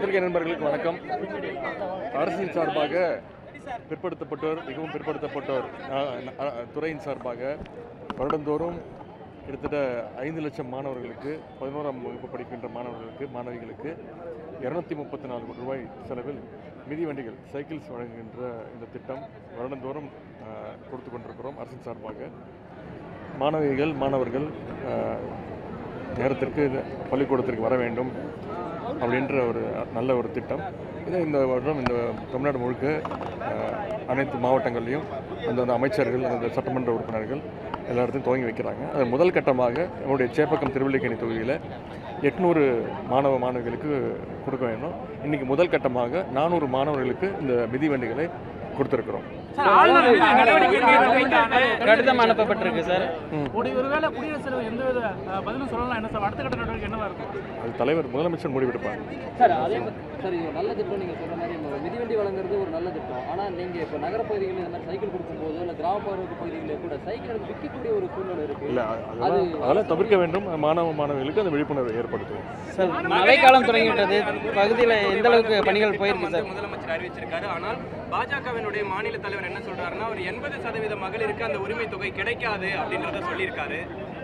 பத்திரிகை நண்பர்களுக்கு வணக்கம் அரசின் சார்பாக பிற்படுத்தப்பட்டோர் மிகவும் பிற்படுத்தப்பட்டோர் அஹ், அஹ், துறையின் சார்பாக வருடந்தோறும் கிட்டத்தட்ட ஐந்து லட்சம் மாணவர்களுக்கு பதினோராம் வகுப்பு படிக்கின்ற மாணவர்களுக்கு மாணவிகளுக்கு இரநூத்தி முப்பத்தி நாலு கோடி ரூபாய் செலவில் மிதிவண்டிகள் சைக்கிள்ஸ் வழங்குகின்ற இந்த திட்டம் வருடந்தோறும் அஹ், கொடுத்து கொண்டிருக்கிறோம் அரசின் சார்பாக மாணவிகள் மாணவர்கள் அஹ், நேரத்திற்கு பள்ளிக்கூடத்திற்கு வர வேண்டும் அப்படின்ற ஒரு நல்ல ஒரு திட்டம் இதை இந்த வருடம் இந்த தமிழ்நாடு முழுக்க அஹ், அனைத்து மாவட்டங்கள்லையும் அந்தந்த அமைச்சர்கள் அந்த சட்டமன்ற உறுப்பினர்கள் எல்லா இடத்தையும் துவங்கி வைக்கிறாங்க அது முதல் கட்டமாக நம்முடைய சேப்பக்கம் திருவள்ளிக்கேணி தொகுதியில் எட்நூறு மாணவ மாணவிகளுக்கு கொடுக்க வேண்டும் இன்றைக்கி முதல் கட்டமாக நானூறு மாணவர்களுக்கு இந்த மிதிவண்டிகளை கொடுத்துருக்குறோம் சார், ஆளுநர் மீது நடவடிக்கை எடுக்கவில்லை. கடிதம் அனுப்பப்பட்டிருக்கு சார் ஒரு ஒருவேளை குடியரசுத் தலைவர் எந்தவித அஹ், பதிலும் சொல்லலாம் என்ன சார் அடுத்த கட்ட நடவடிக்கை என்னவா இருக்கும் அது தலைவர் முதலமைச்சர் முடிவெடுப்பார் சார் அதே மாதிரி- சார் இது ஒரு நல்ல திட்டம் நீங்கள் சொல்கிற மாதிரி இந்த மிதிவண்டி வழங்குறது ஒரு நல்ல திட்டம் ஆனால் நீங்கள் இப்போ நகரப்பகுதிகளில் இந்த மாதிரி சைக்கிள் கொடுக்கும்போது இல்லை கிராமப்புற பகுதிகளில் கூட சைக்கிள் எடுத்து விற்கக்கூடிய ஒரு சூழ்நிலை இருக்குது இல்லை அதெல்லாம் அதெல்லாம் தவிர்க்க வேண்டும் மாணவ மாணவிகளுக்கு அந்த விழிப்புணர்வை ஏற்படுத்துவோம் சார் மழைக்காலம் தொடங்கிவிட்டது பகுதியில் எந்த அளவுக்கு பணிகள் போயிருக்கு சார் முதலமைச்சர் அறிவிச்சிருக்காரு ஆனால் பாஜகவினுடைய மாநில தலைவர் என்ன சொல்றாருன்னா ஒரு எண்பது சதவீத மகளிருக்கு அந்த உரிமை தொகை கிடைக்காது அப்படின்றத சொல்லியிருக்காரு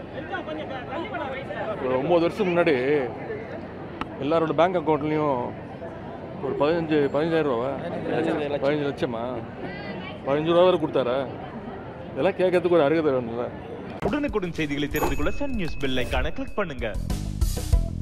ஒரு ஒம்பது வருஷம் முன்னாடி எல்லாரோட பேங்க் அக்கௌண்ட்லேயும் ஒரு பதினஞ்சு பதினஞ்சாயிரம் ரூபாவா பதினஞ்சு லட்சமா பதினஞ்சு ரூபா வரை கொடுத்தாரா இதெல்லாம் கேட்கறதுக்கு ஒரு அருகதை வேணும்ல உடனுக்குடன் செய்திகளை தெரிந்து கொள்ள சன் நியூஸ் பெல் ஐகானை கிளிக் பண்ணுங்க